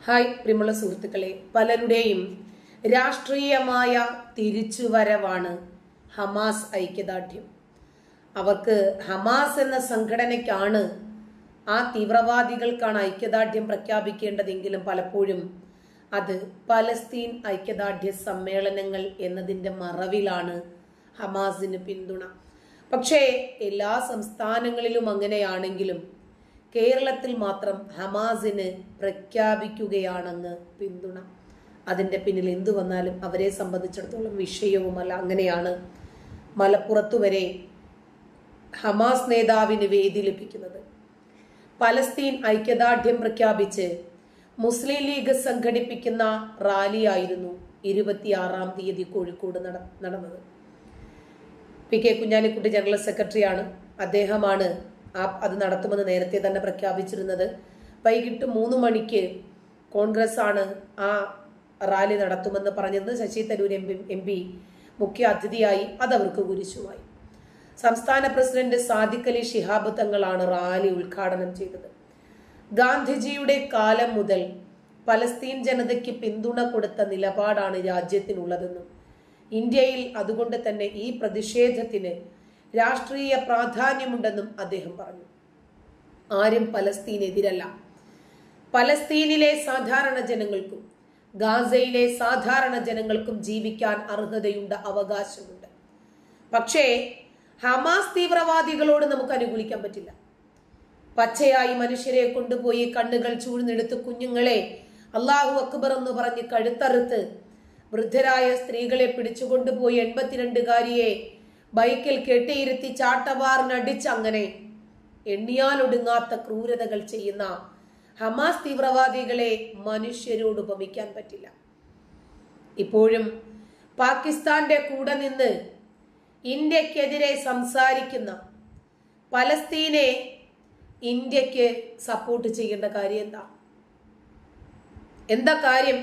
hi പ്രിയമുള്ള സുഹൃത്തുക്കളെ പലരുടെയും രാഷ്ട്രീയമായ തിരിച്ചുവരവാണ് ഹമാസ് ഐക്യദാർഢ്യം അവർക്ക് ഹമാസ് എന്ന സംഘടനയ്ക്കാണ് ആ തീവ്രവാദികൾക്കാണ് ഐക്യദാർഢ്യം പ്രഖ്യാപിക്കേണ്ടതെങ്കിലും പലപ്പോഴും അത് പലസ്തീൻ ഐക്യദാർഢ്യ സമ്മേളനങ്ങൾ എന്നതിൻ്റെ മറവിലാണ് ഹമാസിന് പിന്തുണ പക്ഷേ എല്ലാ സംസ്ഥാനങ്ങളിലും അങ്ങനെയാണെങ്കിലും കേരളത്തിൽ മാത്രം ഹമാസിന് പ്രഖ്യാപിക്കുകയാണെന്ന് പിന്തുണ അതിൻ്റെ പിന്നിൽ എന്തു വന്നാലും അവരെ സംബന്ധിച്ചിടത്തോളം വിഷയവുമല്ല അങ്ങനെയാണ് മലപ്പുറത്ത് വരെ ഹമാസ് നേതാവിന് വേദി ലഭിക്കുന്നത് പലസ്തീൻ ഐക്യദാർഢ്യം പ്രഖ്യാപിച്ച് മുസ്ലിം ലീഗ് സംഘടിപ്പിക്കുന്ന റാലിയായിരുന്നു ഇരുപത്തിയാറാം തീയതി കോഴിക്കോട് നട നടന്നത് പി കെ കുഞ്ഞാലിക്കുട്ടി ജനറൽ സെക്രട്ടറിയാണ് അദ്ദേഹമാണ് ആ അത് നടത്തുമെന്ന് നേരത്തെ തന്നെ പ്രഖ്യാപിച്ചിരുന്നത് വൈകിട്ട് മൂന്ന് മണിക്ക് കോൺഗ്രസ് ആണ് ആ റാലി നടത്തുമെന്ന് പറഞ്ഞത് Shashi Tharoor M P M P മുഖ്യ അതിഥിയായി അത് അവർക്ക് കുരിശുമായി സംസ്ഥാന പ്രസിഡന്റ് സാദിഖ് അലി ശിഹാബ് തങ്ങളാണ് റാലി ഉദ്ഘാടനം ചെയ്തത് ഗാന്ധിജിയുടെ കാലം മുതൽ പലസ്തീൻ ജനതയ്ക്ക് പിന്തുണ കൊടുത്ത നിലപാടാണ് രാജ്യത്തിനുള്ളതെന്നും ഇന്ത്യയിൽ അതുകൊണ്ട് തന്നെ ഈ പ്രതിഷേധത്തിന് രാഷ്ട്രീയ പ്രാധാന്യമുണ്ടെന്നും അദ്ദേഹം പറഞ്ഞു ആരും പലസ്തീനെതിരല്ല പലസ്തീനിലെ സാധാരണ ജനങ്ങൾക്കും ഗാസയിലെ സാധാരണ ജനങ്ങൾക്കും ജീവിക്കാൻ അർഹതയുണ്ട് അവകാശമുണ്ട് പക്ഷേ ഹമാസ് തീവ്രവാദികളോട് നമുക്ക് അനുകൂലിക്കാൻ പറ്റില്ല പച്ചയായി മനുഷ്യരെ കൊണ്ടുപോയി കണ്ണുകൾ ചൂഴ്ന്നെടുത്ത് കുഞ്ഞുങ്ങളെ അള്ളാഹു അക്ബർ എന്ന് പറഞ്ഞ് കഴുത്തറുത്ത് വൃദ്ധരായ സ്ത്രീകളെ പിടിച്ചുകൊണ്ടുപോയി എൺപത്തിരണ്ടുകാരിയെ ബൈക്കിൽ കെട്ടിയിരുത്തി ചാട്ടവാറിനടിച്ച് അങ്ങനെ എണ്ണിയാലൊടുങ്ങാത്ത ക്രൂരതകൾ ചെയ്യുന്ന ഹമാസ് തീവ്രവാദികളെ മനുഷ്യരോട് ഉപമിക്കാൻ പറ്റില്ല ഇപ്പോഴും പാകിസ്ഥാന്റെ കൂടെ നിന്ന് ഇന്ത്യക്കെതിരെ സംസാരിക്കുന്ന പലസ്തീനെ ഇന്ത്യക്ക് സപ്പോർട്ട് ചെയ്യേണ്ട കാര്യം എന്താ എന്താ കാര്യം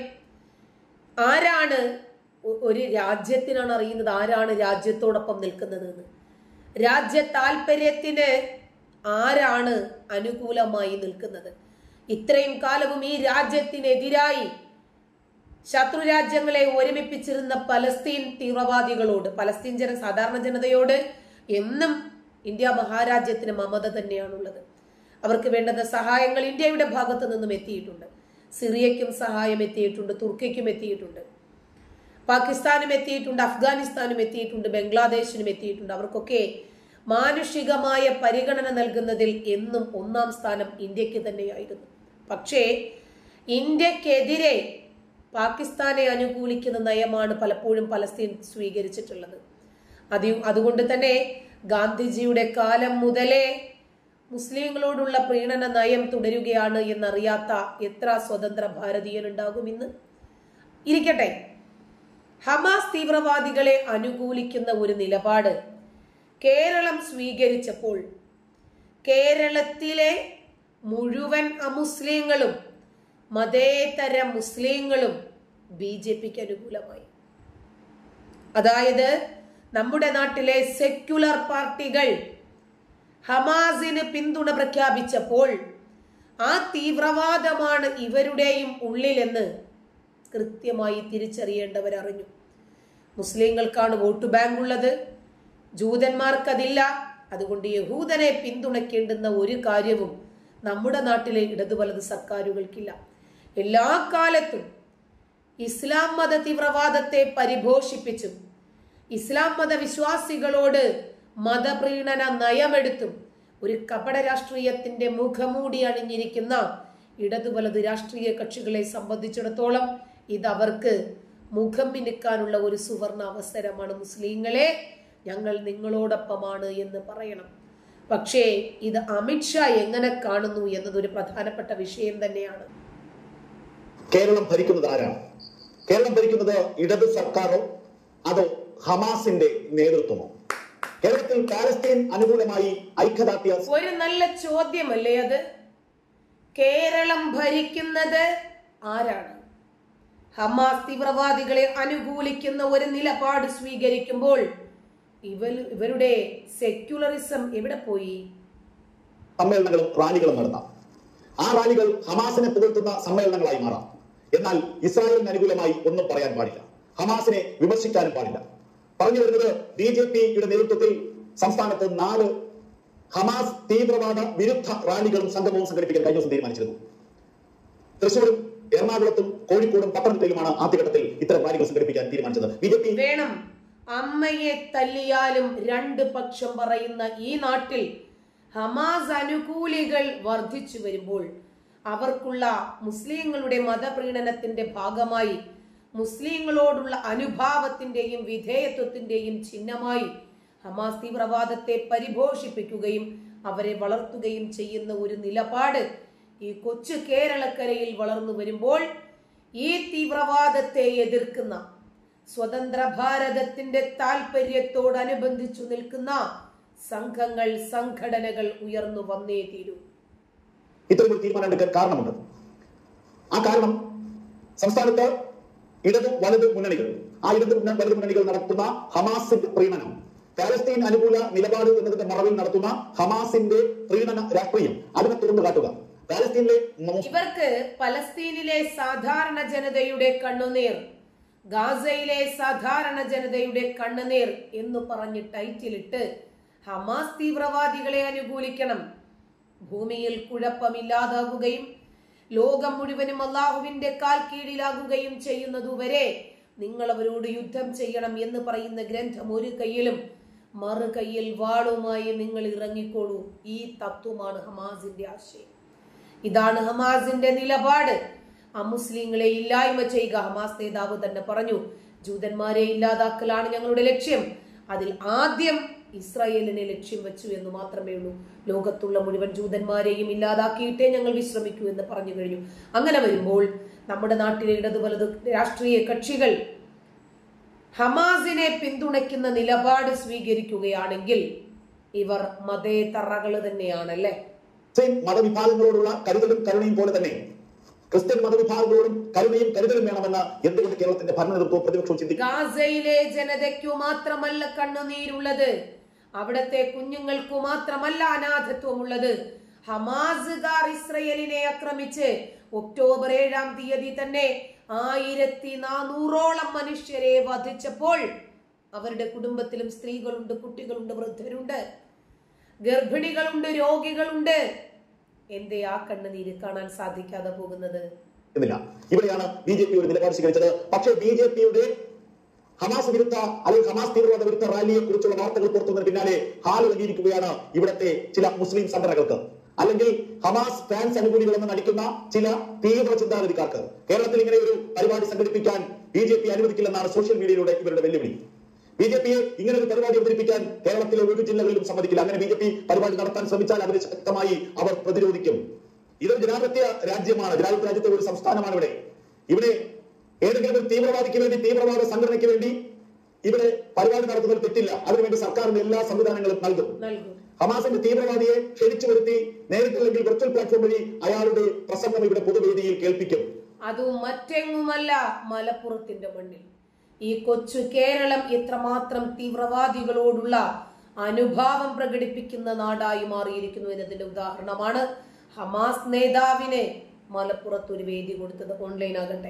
ആരാണ് ഒ- ഒരു രാജ്യത്തിനാണ് അറിയുന്നത് ആരാണ് രാജ്യത്തോടൊപ്പം നിൽക്കുന്നത് എന്ന് രാജ്യ താല്പര്യത്തിന് ആരാണ് അനുകൂലമായി നിൽക്കുന്നത് ഇത്രയും കാലവും ഈ രാജ്യത്തിനെതിരായി ശത്രു രാജ്യങ്ങളെ ഒരുമിപ്പിച്ചിരുന്ന പലസ്തീൻ തീവ്രവാദികളോട് പലസ്തീൻ ജന സാധാരണ ജനതയോട് എന്നും ഇന്ത്യ മഹാരാജ്യത്തിന് മമത തന്നെയാണുള്ളത് അവർക്ക് വേണ്ടുന്ന സഹായങ്ങൾ ഇന്ത്യയുടെ ഭാഗത്തു നിന്നും എത്തിയിട്ടുണ്ട് സിറിയയ്ക്കും സഹായം എത്തിയിട്ടുണ്ട് തുർക്കിക്കും എത്തിയിട്ടുണ്ട് പാകിസ്ഥാനും എത്തിയിട്ടുണ്ട് അഫ്ഗാനിസ്ഥാനും എത്തിയിട്ടുണ്ട് ബംഗ്ലാദേശിനും എത്തിയിട്ടുണ്ട് അവർക്കൊക്കെ മാനുഷികമായ പരിഗണന നൽകുന്നതിൽ എന്നും ഒന്നാം സ്ഥാനം ഇന്ത്യക്ക് തന്നെയായിരുന്നു പക്ഷേ ഇന്ത്യക്കെതിരെ പാകിസ്ഥാനെ അനുകൂലിക്കുന്ന നയമാണ് പലപ്പോഴും പലസ്തീൻ സ്വീകരിച്ചിട്ടുള്ളത് അത് അതുകൊണ്ട് തന്നെ ഗാന്ധിജിയുടെ കാലം മുതലേ മുസ്ലിങ്ങളോടുള്ള പ്രീണന നയം തുടരുകയാണ് എന്നറിയാത്ത എത്ര സ്വതന്ത്ര ഭാരതീയനുണ്ടാകും ഇന്ന് ഇരിക്കട്ടെ ഹമാസ് തീവ്രവാദികളെ അനുകൂലിക്കുന്ന ഒരു നിലപാട് കേരളം സ്വീകരിച്ചപ്പോൾ കേരളത്തിലെ മുഴുവൻ അമുസ്ലിങ്ങളും മതേതര മുസ്ലിങ്ങളും ബി ജെ പിക്ക് അനുകൂലമായി അതായത് നമ്മുടെ നാട്ടിലെ സെക്യുലർ പാർട്ടികൾ ഹമാസിന് പിന്തുണ പ്രഖ്യാപിച്ചപ്പോൾ ആ തീവ്രവാദമാണ് ഇവരുടെയും ഉള്ളിലെന്ന് കൃത്യമായി തിരിച്ചറിയേണ്ടവരറിഞ്ഞു മുസ്ലിങ്ങൾക്കാണ് വോട്ട് ബാങ്ക് ഉള്ളത് ജൂതന്മാർക്കതില്ല അതുകൊണ്ട് യഹൂദനെ പിന്തുണയ്ക്കേണ്ടുന്ന ഒരു കാര്യവും നമ്മുടെ നാട്ടിലെ ഇടതു വലത് സർക്കാരുകൾക്കില്ല എല്ലാ കാലത്തും ഇസ്ലാം മത തീവ്രവാദത്തെ പരിപോഷിപ്പിച്ചും ഇസ്ലാം മത വിശ്വാസികളോട് മതപ്രീണന നയമെടുത്തും ഒരു കപട രാഷ്ട്രീയത്തിന്റെ മുഖമൂടി അണിഞ്ഞിരിക്കുന്ന ഇടതു വലത് രാഷ്ട്രീയ കക്ഷികളെ സംബന്ധിച്ചിടത്തോളം ഇത് അവർക്ക് മുഖം മിനുക്കാനുള്ള ഒരു സുവർണ അവസരമാണ് മുസ്ലിങ്ങളെ ഞങ്ങൾ നിങ്ങളോടൊപ്പമാണ് എന്ന് പറയണം പക്ഷേ ഇത് അമിത്ഷാ എങ്ങനെ കാണുന്നു എന്നതൊരു പ്രധാനപ്പെട്ട വിഷയം തന്നെയാണ് കേരളം ഭരിക്കുന്നത് ആരാണ് കേരളം ഭരിക്കുന്നത് ഇടത് സർക്കാരോ അതോ ഹമാസിന്റെ നേതൃത്വമോ കേരളത്തിൽ പാലസ്തീൻ അനുകൂലമായി ഐക്യദാർഢ്യ ഒരു നല്ല ചോദ്യമല്ലേ അത് കേരളം ഭരിക്കുന്നത് ആരാണ് ഹമാസ് തീവ്രവാദികളെ അനുകൂലിക്കുന്ന ഒരു നിലപാട് സ്വീകരിക്കുമ്പോൾ ഇവർ ഇവരുടെ സെക്യുലറിസം എവിടെ പോയി സമ്മേളനങ്ങളും റാലികളും നടത്താം ആ റാലികൾ ഹമാസിനെ പുകഴ്ത്തുന്ന സമ്മേളനങ്ങളായി മാറാം എന്നാൽ ഇസ്രായേലിന് അനുകൂലമായി ഒന്നും പറയാൻ പാടില്ല ഹമാസിനെ വിമർശിക്കാനും പാടില്ല പറഞ്ഞു വരുന്നത് ബി ജെ പിയുടെ നേതൃത്വത്തിൽ സംസ്ഥാനത്ത് നാല് ഹമാസ് തീവ്രവാദ വിരുദ്ധ റാലികളും സംഗമവും സംഘടിപ്പിക്കാൻ കഴിഞ്ഞ ദിവസം തീരുമാനിച്ചിരുന്നു തൃശൂരും എറണാകുളത്തും കോഴിക്കോടും പത്തനംതിട്ടയിലുമാണ് ആദ്യഘട്ടത്തിൽ ഇത്തരം റാലികൾ സംഘടിപ്പിക്കാൻ തീരുമാനിച്ചത് ബി ജെ പി വേണം അമ്മയെ തല്ലിയാലും രണ്ട് പക്ഷം പറയുന്ന ഈ നാട്ടിൽ ഹമാസ് അനുകൂലികൾ വർദ്ധിച്ചു വരുമ്പോൾ അവർക്കുള്ള മുസ്ലിങ്ങളുടെ മതപ്രീണനത്തിന്റെ ഭാഗമായി മുസ്ലിങ്ങളോടുള്ള അനുഭാവത്തിന്റെയും വിധേയത്വത്തിന്റെയും ചിഹ്നമായി ഹമാസ് തീവ്രവാദത്തെ പരിപോഷിപ്പിക്കുകയും അവരെ വളർത്തുകയും ചെയ്യുന്ന ഒരു നിലപാട് ഈ കൊച്ചു കേരളക്കരയിൽ വളർന്നു വരുമ്പോൾ ഈ തീവ്രവാദത്തെ എതിർക്കുന്ന സ്വതന്ത്ര ഭാരതത്തിന്റെ താല്പര്യത്തോടനുബന്ധിച്ചു നിൽക്കുന്ന സംഘങ്ങൾ സംഘടനകൾ ഉയർന്നു വന്നേ തീരൂ ഇത്തരമൊരു തീരുമാനം എടുക്കാൻ കാരണമുണ്ട് ആ കാരണം സംസ്ഥാനത്ത് ഇടത് വലത് മുന്നണികൾ ആ ഇടത് മുന്ന- വലത് മുന്നണികൾ നടത്തുന്ന ഹമാസിന്റെ പ്രീണനം പാലസ്തീൻ അനുകൂല നിലപാട് എന്നതിന്റെ മറവിൽ നടത്തുന്ന ഹമാസിന്റെ പ്രീണന രാഷ്ട്രീയം അതിനെ തുറന്നു കാട്ടുക പാലസ്തീനിലെ മു- ഇവർക്ക് പലസ്തീനിലെ സാധാരണ ജനതയുടെ കണ്ണുനീർ ഗാസയിലെ സാധാരണ ജനതയുടെ കണ്ണുനീർ എന്ന് പറഞ്ഞ് ടൈറ്റിലിട്ട് ഹമാസ് തീവ്രവാദികളെ അനുകൂലിക്കണം ഭൂമിയിൽ കുഴപ്പമില്ലാതാകുകയും ലോകം മുഴുവനും അള്ളാഹുവിന്റെ കാൽ കീഴിലാകുകയും ചെയ്യുന്നതുവരെ നിങ്ങൾ അവരോട് യുദ്ധം ചെയ്യണം എന്ന് പറയുന്ന ഗ്രന്ഥം ഒരു കയ്യിലും മറു കയ്യിൽ വാളുമായി നിങ്ങൾ ഇറങ്ങിക്കോളൂ ഈ തത്വമാണ് ഹമാസിന്റെ ആശയം ഇതാണ് ഹമാസിന്റെ നിലപാട് അമുസ്ലിങ്ങളെ ഇല്ലായ്മ ചെയ്യുക ഹമാസ് നേതാവ് തന്നെ പറഞ്ഞു ജൂതന്മാരെ ഇല്ലാതാക്കലാണ് ഞങ്ങളുടെ ലക്ഷ്യം അതിൽ ആദ്യം ഇസ്രായേലിനെ ലക്ഷ്യം വെച്ചു എന്ന് മാത്രമേ ഉള്ളൂ ലോകത്തുള്ള മുഴുവൻ ജൂതന്മാരെയും ഇല്ലാതാക്കിയിട്ടേ ഞങ്ങൾ വിശ്രമിക്കൂ എന്ന് പറഞ്ഞു കഴിഞ്ഞു അങ്ങനെ വരുമ്പോൾ നമ്മുടെ നാട്ടിലെ ഇടതു വലത് രാഷ്ട്രീയ കക്ഷികൾ ഹമാസിനെ പിന്തുണയ്ക്കുന്ന നിലപാട് സ്വീകരിക്കുകയാണെങ്കിൽ ഇവർ മതേതറകൾ തന്നെയാണല്ലേ മുസ്ലിം മതവിഭാഗങ്ങളോടുള്ള കരുതലും കരുണയും പോലെ തന്നെ ക്രിസ്ത്യൻ മതവിഭാഗങ്ങളോടും കരുണയും കരുതലും വേണമെന്ന് എന്തുകൊണ്ട് കേരളത്തിന്റെ ഭരണ നേതൃത്വവും പ്രതിപക്ഷവും ചിന്തിക്കും ഗാസയിലെ ജനതയ്ക്കു മാത്രമല്ല കണ്ണുനീരുള്ളത് അവിടത്തെ കുഞ്ഞുങ്ങൾക്കു മാത്രമല്ല അനാഥത്വമുള്ളത് ഹമാസുകാർ ഇസ്രയേലിനെ ആക്രമിച്ച് ഒക്ടോബർ ഏഴാം തീയതി തന്നെ ആയിരത്തി നാനൂറോളം മനുഷ്യരെ വധിച്ചപ്പോൾ അവരുടെ കുടുംബത്തിലും സ്ത്രീകളുണ്ട് കുട്ടികളുണ്ട് വൃദ്ധരുണ്ട് ഗർഭിണികളുണ്ട് രോഗികളുണ്ട് എന്തേ ആ കണ്ണുനീര് കാണാൻ സാധിക്കാതെ പോകുന്നത് എന്നില്ല ഇവിടെയാണ് ബി ജെ പി ഒരു നിലപാട് സ്വീകരിച്ചത് പക്ഷേ ബി ജെ പിയുടെ ഹമാസ് വിരുദ്ധ അല്ലെങ്കിൽ ഹമാസ് തീവ്രവാദ വിരുദ്ധ റാലിയെ കുറിച്ചുള്ള വാർത്തകൾ പുറത്തുവന്നതിന് പിന്നാലെ ഹാലിളകിയിരിക്കുകയാണ് ഇവിടത്തെ ചില മുസ്ലിം സംഘടനകൾക്ക് അല്ലെങ്കിൽ ഹമാസ് ഫാൻസ് അനുകൂലികളെന്ന് നടിക്കുന്ന ചില തീവ്ര ചിന്താഗതിക്കാർക്ക് കേരളത്തിൽ ഇങ്ങനെ ഒരു പരിപാടി സംഘടിപ്പിക്കാൻ ബി ജെ പി അനുവദിക്കില്ലെന്നാണ് സോഷ്യൽ മീഡിയയിലൂടെ ഇവരുടെ വെല്ലുവിളി ബി ജെ പിയെ ഇങ്ങനെ ഒരു പരിപാടി അവതരിപ്പിക്കാൻ കേരളത്തിലെ ഒരു ജില്ലകളിലും സമ്മതിക്കില്ല അങ്ങനെ ബി ജെ പി പരിപാടി നടത്താൻ ശ്രമിച്ചാൽ അതിനെ ശക്തമായി അവർ പ്രതിരോധിക്കും ഇതൊരു ജനാധിപത്യ രാജ്യമാണ് ജനാധിപത്യ രാജ്യത്തെ ഒരു സംസ്ഥാനമാണ് ഇവിടെ ഇവിടെ ഏതെങ്കിലും ഒരു തീവ്രവാദിക്ക് വേണ്ടി തീവ്രവാദ സംഘടനയ്ക്ക് വേണ്ടി ഇവിടെ പരിപാടി നടത്തുന്നതിൽ തെറ്റില്ല അതിനുവേണ്ടി സർക്കാരിന്റെ എല്ലാ സംവിധാനങ്ങളും നൽകും നൽകും ഹമാസിന്റെ തീവ്രവാദിയെ ക്ഷണിച്ചു വരുത്തി നേരിട്ടല്ലെങ്കിൽ വെർച്വൽ പ്ലാറ്റ്ഫോം വഴി അയാളുടെ പ്രസംഗം ഇവിടെ പൊതുവേദിയിൽ കേൾപ്പിക്കും അതും മറ്റെങ്ങുമല്ല മലപ്പുറത്തിന്റെ മണ്ണിൽ ഈ കൊച്ചു കേരളം ഇത്രമാത്രം തീവ്രവാദികളോടുള്ള അനുഭാവം പ്രകടിപ്പിക്കുന്ന നാടായി മാറിയിരിക്കുന്നു എന്നതിന്റെ ഉദാഹരണമാണ് ഹമാസ് നേതാവിന് മലപ്പുറത്ത് ഒരു വേദി കൊടുത്തത് ഓൺലൈൻ ആകട്ടെ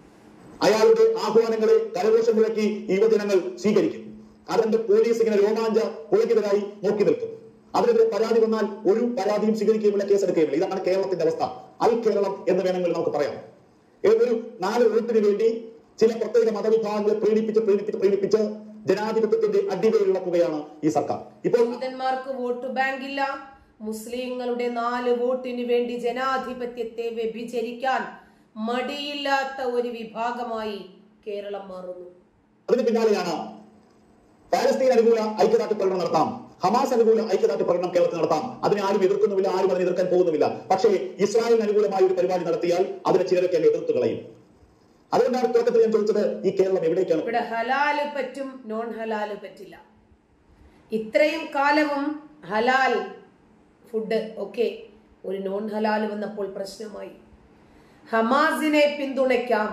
അയാളുടെ ആഹ്വാനങ്ങളെ കരഘോഷം മുഴക്കി യുവജനങ്ങൾ സ്വീകരിക്കും അതിന്റെ പോലീസ് ഇങ്ങനെ രോമാഞ്ച പുളകിതരായി നോക്കി നിൽക്കും അതിനെതിരെ പരാതി വന്നാൽ ഒരു പരാതിയും സ്വീകരിക്കുകയുമില്ല കേസെടുക്കുകയുമില്ല ഇതാണ് കേരളത്തിന്റെ അവസ്ഥ അൽ കേരളം എന്ന് വേണമെങ്കിൽ നമുക്ക് പറയാം ഒരു നാല് വോട്ടിന് വേണ്ടി ചില പ്രത്യേക മതവിഭാഗങ്ങളെ പ്രീണിപ്പിച്ച് പ്രീണിപ്പിച്ച് പ്രീണിപ്പിച്ച് ജനാധിപത്യത്തിന്റെ അടിവേരിളക്കുകയാണ് ഈ സർക്കാർ ഇപ്പോൾ ജൂതന്മാർക്ക് വോട്ട് ബാങ്ക് ഇല്ല മുസ്ലിങ്ങളുടെ നാല് വോട്ടിന് വേണ്ടി ജനാധിപത്യത്തെ വ്യഭിചരിക്കാൻ മടിയില്ലാത്ത ഒരു വിഭാഗമായി കേരളം മാറുന്നു അതിന് പിന്നാലെയാണ് പാലസ്തീൻ അനുകൂല ഐക്യദാർഢ്യ പ്രകടനം നടത്താം ഹമാസ് അനുകൂല ഐക്യദാർഢ്യ പ്രകടനം കേരളത്തിൽ നടത്താം അതിനെ ആരും എതിർക്കുന്നുമില്ല ആരും അതിനെ എതിർക്കാൻ പോകുന്നുമില്ല പക്ഷേ ഇസ്രായേലിന് അനുകൂലമായ ഒരു പരിപാടി നടത്തിയാൽ അതിനെ ചിലരൊക്കെ അങ്ങ് എതിർത്ത് കളയും അതുകൊണ്ടാണ് തുടക്കത്തിൽ ഞാൻ ചോദിച്ചത് ഈ കേരളം എവിടേക്കാണ് ഇവിടെ ഹലാല് പറ്റും നോൺ ഹലാല് പറ്റില്ല ഇത്രയും കാലവും ഹലാൽ ഫുഡ് ഒക്കെ ഒരു നോൺ ഹലാൽ വന്നപ്പോൾ പ്രശ്നമായി ഹമാസിനെ പിന്തുണയ്ക്കാം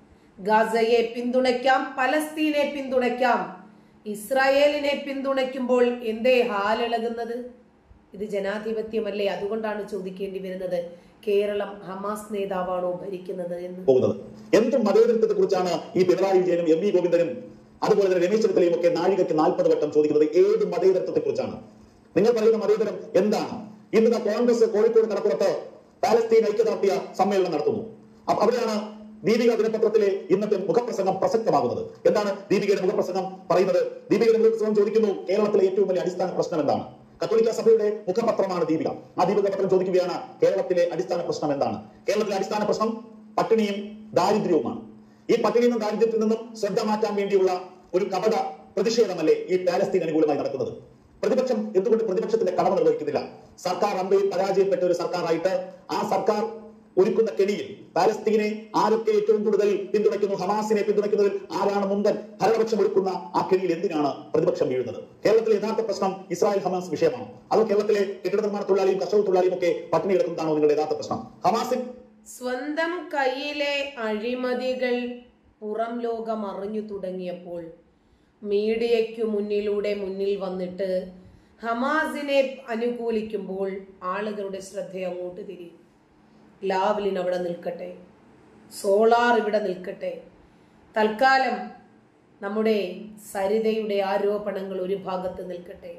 ഗാസയെ പിന്തുണയ്ക്കാം പലസ്തീനെ പിന്തുണയ്ക്കാം ഇസ്രായേലിനെ പിന്തുണയ്ക്കുമ്പോൾ എന്തേ ഹാലിളകുന്നത് ഇത് ജനാധിപത്യമല്ലേ അതുകൊണ്ടാണ് ചോദിക്കേണ്ടി വരുന്നത് കേരളം ഹമാസ് നേതാവാണോ ഭരിക്കുന്നത് എന്ന് പോകുന്നത് എന്ത് മതേതരത്വത്തെ കുറിച്ചാണ് ഈ പിണറായി വിജയനും എം വി ഗോവിന്ദനും അതുപോലെ തന്നെ രമേശ് ചെന്നിത്തലയും ഒക്കെ നാഴികയ്ക്ക് നാൽപ്പത് വട്ടം ചോദിക്കുന്നത് ഏത് മതേതരത്വത്തെ കുറിച്ചാണ് നിങ്ങൾ പറയുന്ന മതേതരം എന്താണ് ഇന്ന് ദാ കോൺഗ്രസ് കോഴിക്കോട് കടപ്പുറത്ത് പാലസ്തീൻ ഐക്യദാർഢ്യ സമ്മേളനം നടത്തുന്നു അപ്പൊ അവിടെയാണ് ദീപിക ദിനപത്രത്തിലെ ഇന്നത്തെ മുഖപ്രസംഗം പ്രസക്തമാകുന്നത് എന്താണ് ദീപികയുടെ മുഖപ്രസംഗം പറയുന്നത് ദീപികയുടെ മുഖപ്രസംഗം ചോദിക്കുന്നു കേരളത്തിലെ ഏറ്റവും വലിയ അടിസ്ഥാന പ്രശ്നം എന്താണ് കത്തോലിക്ക സഭയുടെ മുഖപത്രമാണ് ദീപിക ആ ദീപിക പത്രം ചോദിക്കുകയാണ് കേരളത്തിലെ അടിസ്ഥാന പ്രശ്നം എന്താണ് കേരളത്തിലെ അടിസ്ഥാന പ്രശ്നം പട്ടിണിയും ദാരിദ്ര്യവുമാണ് ഈ പട്ടിണിയിൽ നിന്നും ദാരിദ്ര്യത്തിൽ നിന്നും ശ്രദ്ധ മാറ്റാൻ വേണ്ടിയുള്ള ഒരു കപട പ്രതിഷേധമല്ലേ ഈ പാലസ്തീൻ അനുകൂലമായി നടക്കുന്നത് പ്രതിപക്ഷം എന്തുകൊണ്ട് പ്രതിപക്ഷത്തിന്റെ കടമ നിർവഹിക്കുന്നില്ല സർക്കാർ അമ്പയിൽ പരാജയപ്പെട്ട ഒരു സർക്കാരായിട്ട് ആ സർക്കാർ ഒരുക്കുന്ന കെണിയിൽ പാലസ്തീനെ ആരൊക്കെ ഏറ്റവും കൂടുതൽ പിന്തുണയ്ക്കുന്നു ഹമാസിനെ പിന്തുണയ്ക്കുന്നതിൽ ആരാണ് മുമ്പൻ ഭരണപക്ഷം ഒരുക്കുന്ന ആ കെണിയിൽ എന്തിനാണ് പ്രതിപക്ഷം വീഴുന്നത് കേരളത്തിലെ യഥാർത്ഥ പ്രശ്നം ഇസ്രായേൽ ഹമാസ് വിഷയമാണ് അതോ കേരളത്തിലെ കെട്ടിട നിർമ്മാണ തൊഴിലാളിയും കർഷക തൊഴിലാളിയും ഒക്കെ പട്ടിണി കിടക്കുന്നതാണോ നിങ്ങളുടെ യഥാർത്ഥ പ്രശ്നം ഹമാസിൽ സ്വന്തം കയ്യിലെ അഴിമതികൾ പുറം ലോകം അറിഞ്ഞു തുടങ്ങിയപ്പോൾ മീഡിയയ്ക്കു മുന്നിലൂടെ മുന്നിൽ വന്നിട്ട് ഹമാസിനെ അനുകൂലിക്കുമ്പോൾ ആളുകളുടെ ശ്രദ്ധ അങ്ങോട്ട് തിരിയും ലാവ്ലിൻ അവിടെ നിൽക്കട്ടെ സോളാർ ഇവിടെ നിൽക്കട്ടെ തൽക്കാലം നമ്മുടെ സരിതയുടെ ആരോപണങ്ങൾ ഒരു ഭാഗത്ത് നിൽക്കട്ടെ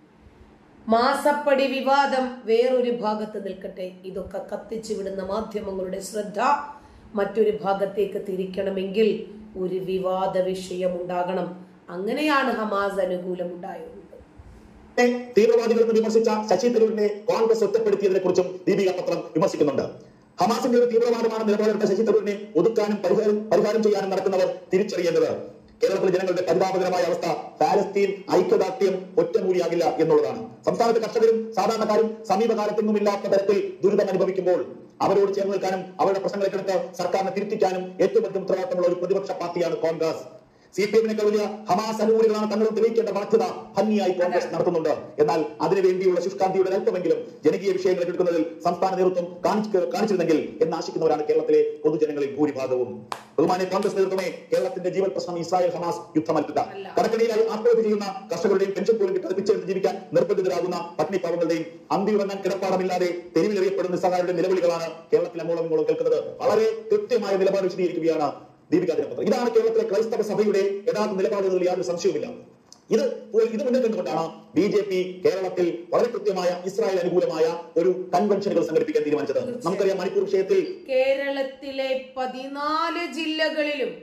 മാസപ്പടി വിവാദം വേറൊരു ഭാഗത്ത് നിൽക്കട്ടെ ഇതൊക്കെ കത്തിച്ചു വിടുന്ന മാധ്യമങ്ങളുടെ ശ്രദ്ധ മറ്റൊരു ഭാഗത്തേക്ക് തിരിക്കണമെങ്കിൽ ഒരു വിവാദ വിഷയം ഉണ്ടാകണം അങ്ങനെയാണ് ഹമാസ് അനുകൂലം ഉണ്ടായിരുന്നത് തീവ്രവാദികളെന്ന് വിമർശിച്ച ശശി തരൂരിനെ കോൺഗ്രസ് ഒറ്റപ്പെടുത്തിയതിനെ കുറിച്ചും ദീപിക പത്രം വിമർശിക്കുന്നുണ്ട് ഹമാസിന്റെ ഒരു തീവ്രവാദമാണ് നിലപാടെടുത്ത ശശി തരൂരിനെ ഒതുക്കാനും പരിഹാരം പരിഹാരം ചെയ്യാനും നടക്കുന്നവർ തിരിച്ചറിയേണ്ടത് കേരളത്തിലെ ജനങ്ങളുടെ പരിതാപകരമായ അവസ്ഥ പാലസ്തീൻ ഐക്യദാർഢ്യം ഒറ്റമൂലിയാകില്ല എന്നുള്ളതാണ് സംസ്ഥാനത്തെ കർഷകരും സാധാരണക്കാരും സമീപകാലത്തൊന്നും ഇല്ലാത്ത തരത്തിൽ ദുരിതം അനുഭവിക്കുമ്പോൾ അവരോട് ചേർന്ന് നിൽക്കാനും അവരുടെ പ്രശ്നങ്ങളെ എടുത്ത് സർക്കാരിനെ തിരുത്തിക്കാനും ഏറ്റവും അധികം ഉത്തരവാദിത്തമുള്ള ഒരു പ്രതിപക്ഷ പാർട്ടിയാണ് കോൺഗ്രസ് സി പി എമ്മിനേക്കാൾ വലിയ ഹമാസ് അനുകൂലികളാണ് തങ്ങൾ തെളിയിക്കേണ്ട ബാധ്യത ഭംഗിയായി കോൺഗ്രസ് നടത്തുന്നുണ്ട് എന്നാൽ അതിനുവേണ്ടിയുള്ള ശുഷ്കാന്തിയുടെ അല്പമെങ്കിലും ജനകീയ വിഷയങ്ങൾ എടുക്കുന്നതിൽ സംസ്ഥാന നേതൃത്വം കാണിച്ചു കാണിച്ചിരുന്നെങ്കിൽ എന്ന് ആശിക്കുന്നവരാണ് കേരളത്തിലെ പൊതുജനങ്ങളിൽ ഭൂരിഭാഗവും ബഹുമാന്യ കോൺഗ്രസ് നേതൃത്വമേ കേരളത്തിന്റെ ജീവൻ പ്രശ്നം ഇസ്രായേൽ ഹമാസ് യുദ്ധമല്ല കടക്കണിയിലായി ആത്മഹത്യ ചെയ്യുന്ന കർഷകരുടെയും പെൻഷൻ പോലും കിട്ടാതെ പിച്ചെടുത്ത് ജീവിക്കാൻ നിർബന്ധിതരാകുന്ന പട്ടിണി പാവങ്ങളുടെയും അന്തിയുറങ്ങാൻ കിടപ്പാടമില്ലാതെ തെരുവിലെറിയപ്പെടുന്ന നിസ്സഹായരുടെ നിലവിളികളാണ് കേരളത്തിലെ മൂളം ഇങ്ങോളം കേൾക്കുന്നത് വളരെ കൃത്യമായ നിലപാട് വിശദീകരിക്കുകയാണ് ദീപിക ദിനപത്രം ഇതാണ് കേരളത്തിലെ ക്രൈസ്തവ സഭയുടെ യഥാർത്ഥ നിലപാട് എന്നതിൽ യാതൊരു സംശയവുമില്ല ഇത് ഇത് മുന്നിൽ കണ്ടുകൊണ്ടാണ് ബി ജെ പി കേരളത്തിൽ വളരെ കൃത്യമായ ഇസ്രായേൽ അനുകൂലമായ ഒരു കൺവെൻഷനുകൾ സംഘടിപ്പിക്കാൻ തീരുമാനിച്ചത് നമുക്കറിയാം മണിപ്പൂർ വിഷയത്തിൽ കേരളത്തിലെ പതിനാല് ജില്ലകളിലും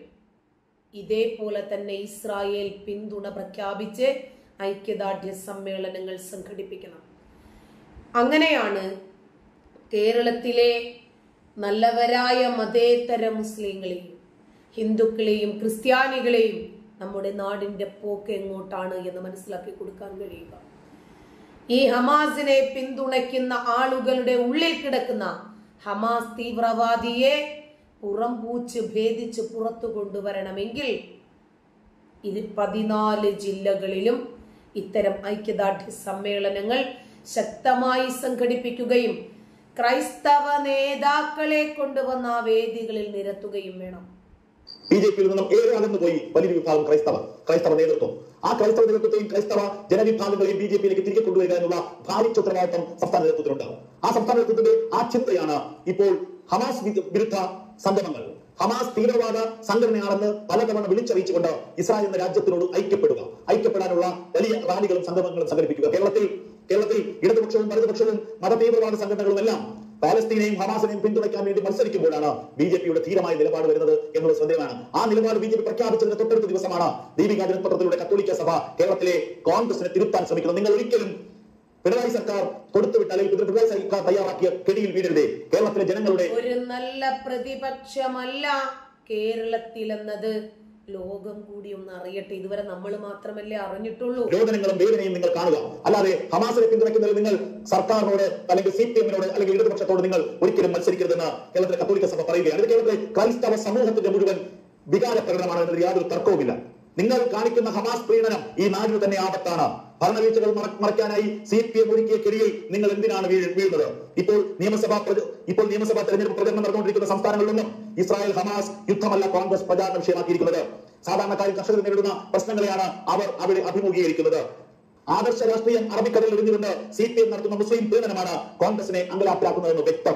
ഇതേപോലെ തന്നെ ഇസ്രായേൽ പിന്തുണ പ്രഖ്യാപിച്ച് ഐക്യദാർഢ്യ സമ്മേളനങ്ങൾ സംഘടിപ്പിക്കണം അങ്ങനെയാണ് കേരളത്തിലെ നല്ലവരായ മതേതര മുസ്ലിങ്ങളെയും ഹിന്ദുക്കളെയും ക്രിസ്ത്യാനികളെയും നമ്മുടെ നാടിന്റെ പോക്ക് എങ്ങോട്ടാണ് എന്ന് മനസ്സിലാക്കി കൊടുക്കാൻ കഴിയുക ഈ ഹമാസിനെ പിന്തുണയ്ക്കുന്ന ആളുകളുടെ ഉള്ളിൽ കിടക്കുന്ന ഹമാസ് തീവ്രവാദിയെ പുറം പൂച്ച് ഭേദിച്ച് പുറത്തു കൊണ്ടുവരണമെങ്കിൽ ഇത് പതിനാല് ജില്ലകളിലും ഇത്തരം ഐക്യദാർഢ്യ സമ്മേളനങ്ങൾ ശക്തമായി സംഘടിപ്പിക്കുകയും ക്രൈസ്തവ നേതാക്കളെ കൊണ്ടുവന്ന ആ വേദികളിൽ നിരത്തുകയും വേണം ബി ജെ പിയിൽ നിന്നും ഏറെ അകന്നു പോയി വലിയൊരു വിഭാഗം ക്രൈസ്തവ ക്രൈസ്തവ നേതൃത്വം ആ ക്രൈസ്തവ നേതൃത്വത്തെയും ക്രൈസ്തവ ജനവിഭാഗങ്ങളെയും ബി ജെ പിയിലേക്ക് തിരികെ കൊണ്ടുവരിക എന്നുള്ള ഭാരിച്ച ഉത്തരവാദിത്വം സംസ്ഥാന നേതൃത്വത്തിനുണ്ടാവും ആ സംസ്ഥാന നേതൃത്വത്തിന്റെ ആ ചിന്തയാണ് ഇപ്പോൾ ഹമാസ് വി- വിരുദ്ധ സംഗമങ്ങൾ ഹമാസ് തീവ്രവാദ സംഘടനയാണെന്ന് പലതവണ വിളിച്ചറിയിച്ചുകൊണ്ട് ഇസ്രായേൽ എന്ന രാജ്യത്തിനോട് ഐക്യപ്പെടുക ഐക്യപ്പെടാനുള്ള വലിയ റാലികളും സംഗമങ്ങളും സംഘടിപ്പിക്കുക കേരളത്തിൽ കേരളത്തിൽ ഇടതുപക്ഷവും വലതുപക്ഷവും മതതീവ്രവാദ സംഘടനകളും എല്ലാം പാലസ്തീനെയും ഹമാസിനെയും പിന്തുണയ്ക്കാൻ വേണ്ടി മത്സരിക്കുമ്പോഴാണ് ബി ജെ പിയുടെ ധീരമായ നിലപാട് വരുന്നത് എന്നുള്ളത് ശ്രദ്ധേയമാണ് ആ നിലപാട് ബി ജെ പി പ്രഖ്യാപിച്ചതിന് തൊട്ടടുത്ത ദിവസമാണ് ദീപിക ദിനപത്രത്തിലൂടെ കത്തോലിക്ക സഭ കേരളത്തിലെ കോൺഗ്രസിനെ തിരുത്താൻ ശ്രമിക്കുന്നത് നിങ്ങൾ ഒരിക്കലും പിണറായി സർക്കാർ കൊടുത്തുവിട്ട അല്ലെങ്കിൽ പിണറായി സർക്കാർ തയ്യാറാക്കിയ കെടിയിൽ വീഴരുതേ കേരളത്തിലെ ജനങ്ങളുടെ ഒരു നല്ല പ്രതിപക്ഷമല്ല കേരളത്തിൽ എന്നത് ലോകം കൂടി ഒന്ന് അറിയട്ടെ ഇതുവരെ നമ്മൾ മാത്രമല്ലേ അറിഞ്ഞിട്ടുള്ളൂ രോദനങ്ങളും വേദനയും നിങ്ങൾ കാണുക അല്ലാതെ ഹമാസിനെ പിന്തുണയ്ക്കുന്നതിൽ നിങ്ങൾ സർക്കാരിനോട് അല്ലെങ്കിൽ സി പി എമ്മിനോട് അല്ലെങ്കിൽ ഇടതുപക്ഷത്തോട് നിങ്ങൾ ഒരിക്കലും മത്സരിക്കരുതെന്ന് കേരളത്തിലെ കത്തോലിക്ക സഭ പറയുകയാണ് ഇത് കേരളത്തിലെ ക്രൈസ്തവ സമൂഹത്തിന്റെ മുഴുവൻ വികാര പ്രകടനമാണ് എന്നതിൽ യാതൊരു തർക്കവുമില്ല നിങ്ങൾ കാണിക്കുന്ന ഹമാസ് പ്രീണനം ഈ നാടിന് തന്നെ ആപത്താണ് ഭരണവീഴ്ചകൾ മറ- മറയ്ക്കാനായി സി പി എം ഒരുക്കിയ കെടിയിൽ നിങ്ങൾ എന്തിനാണ് വീഴ്- വീഴുന്നത് ഇപ്പോൾ നിയമസഭാ പ്രച- ഇപ്പോൾ നിയമസഭാ തെരഞ്ഞെടുപ്പ് പ്രചരണം നടന്നുകൊണ്ടിരിക്കുന്ന സംസ്ഥാനങ്ങളിലൊന്നും ഇസ്രായേൽ ഹമാസ് യുദ്ധമല്ല കോൺഗ്രസ് പ്രചാരണ വിഷയമാക്കിയിരിക്കുന്നത് സാധാരണക്കാരും കർഷകർ നേരിടുന്ന പ്രശ്നങ്ങളെയാണ് അവർ അവിടെ അഭിമുഖീകരിക്കുന്നത് ആദർശ രാഷ്ട്രീയം അറബിക്കടലിൽ എറിഞ്ഞുകൊണ്ട് സി പി എം നടത്തുന്ന മുസ്ലിം പീഡനമാണ് കോൺഗ്രസിനെ അങ്കലാപ്പിലാക്കുന്നതെന്ന് വ്യക്തം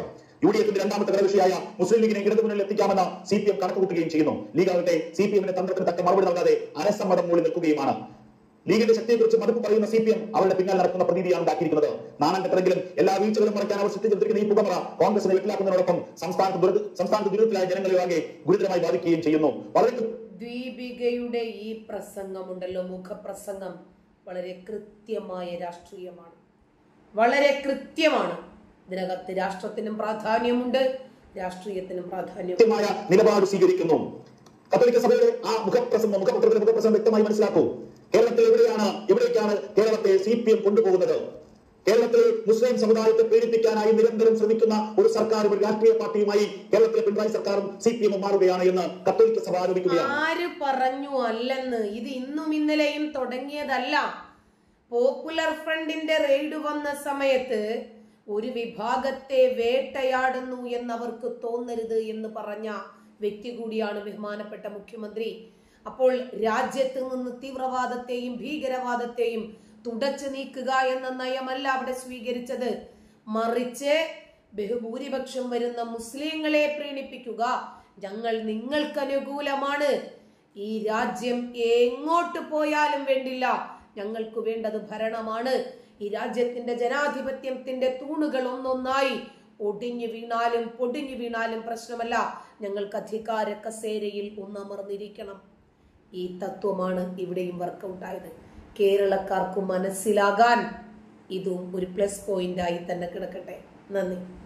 യു ഡി എഫിന്റെ രണ്ടാമത്തെ ഘടകകക്ഷിയായ മുസ്ലിം ലീഗിനെ ഇടതുമുന്നിൽ എത്തിക്കാമെന്ന് സി പി എം കണക്കുകൂട്ടുകയും ചെയ്യുന്നു ലീഗ് ആകട്ടെ സി പി എമ്മിന്റെ തന്ത്രത്തിന് തക്ക മറുപടി നൽകാതെ അനസമ്മതം മൂളി നിൽക്കുകയുമാണ് ലീഗിന്റെ ശക്തിയെക്കുറിച്ച് മടുപ്പ് പറയുന്ന സി പി എം അവരുടെ പിന്നാലെ നടക്കുന്ന പ്രതീതിയാണ് ഉണ്ടാക്കിയിരിക്കുന്നത് നാണം കെട്ടെങ്കിലും എല്ലാ വീഴ്ചകളും മറയ്ക്കാൻ അവർ സൃഷ്ടിച്ചെടുത്തിരിക്കുന്ന ഈ പുകമറ കോൺഗ്രസിനെ വെട്ടിലാക്കുന്നതിനോടൊപ്പം സംസ്ഥാനത്ത് ദുരിത സംസ്ഥാനത്ത് ദുരിതത്തിലായ ജനങ്ങളെ ആകെ ഗുരുതരമായി ബാധിക്കുകയും ചെയ്യുന്നു വളരെ ദീപികയുടെ ഈ പ്രസംഗമുണ്ടല്ലോ മുഖപ്രസംഗം വളരെ കൃത്യമായ രാഷ്ട്രീയമാണ് വളരെ കൃത്യമാണ് ഇതിനകത്ത് രാഷ്ട്രത്തിനും പ്രാധാന്യമുണ്ട് രാഷ്ട്രീയത്തിനും പ്രാധാന്യമുണ്ട് കൃത്യമായ നിലപാട് സ്വീകരിക്കുന്നു കത്തോലിക്ക സഭയുടെ ആ മുഖപ്രസംഗം മുഖപത്രത്തിലെ മുഖപ്രസംഗം വ്യക്തമായി മനസ്സിലാക്കൂ കേരളത്തിൽ എവിടെയാണ് എവിടേക്കാണ് കേരളത്തെ സി പി എം കൊണ്ടുപോകുന്നത് കേരളത്തിലെ മുസ്ലിം സമുദായത്തെ പീഡിപ്പിക്കാനായി നിരന്തരം ശ്രമിക്കുന്ന ഒരു സർക്കാരും ഒരു രാഷ്ട്രീയ പാർട്ടിയുമായി കേരളത്തിലെ പിണറായി സർക്കാരും സി പി എമ്മും മാറുകയാണ് എന്ന് കത്തോലിക്ക സഭ ആരോപിക്കുകയാണ് ആര് പറഞ്ഞു അല്ലെന്ന് ഇത് ഇന്നും ഇന്നലെയും തുടങ്ങിയതല്ല പോപ്പുലർ ഫ്രണ്ടിന്റെ റെയ്ഡ് വന്ന സമയത്ത് ഒരു വിഭാഗത്തെ വേട്ടയാടുന്നു എന്നവർക്ക് തോന്നരുത് എന്ന് പറഞ്ഞ വ്യക്തി കൂടിയാണ് ബഹുമാനപ്പെട്ട മുഖ്യമന്ത്രി അപ്പോൾ രാജ്യത്ത് നിന്ന് തീവ്രവാദത്തെയും ഭീകരവാദത്തെയും തുടച്ചു നീക്കുക എന്ന നയമല്ല അവിടെ സ്വീകരിച്ചത് മറിച്ച് ബഹുഭൂരിപക്ഷം വരുന്ന മുസ്ലിങ്ങളെ പ്രീണിപ്പിക്കുക ഞങ്ങൾ നിങ്ങൾക്ക് അനുകൂലമാണ് ഈ രാജ്യം എങ്ങോട്ട് പോയാലും വേണ്ടില്ല ഞങ്ങൾക്ക് വേണ്ടത് ഭരണമാണ് ഈ രാജ്യത്തിന്റെ ജനാധിപത്യത്തിന്റെ തൂണുകൾ ഒന്നൊന്നായി ഒടിഞ്ഞു വീണാലും പൊടിഞ്ഞു വീണാലും പ്രശ്നമല്ല ഞങ്ങൾക്ക് അധികാര കസേരയിൽ ഒന്നമർന്നിരിക്കണം ഈ തത്വമാണ് ഇവിടെയും വർക്കൗട്ടായത് കേരളക്കാർക്ക് മനസ്സിലാകാൻ ഇതും ഒരു പ്ലസ് പോയിന്റായി തന്നെ കിടക്കട്ടെ നന്ദി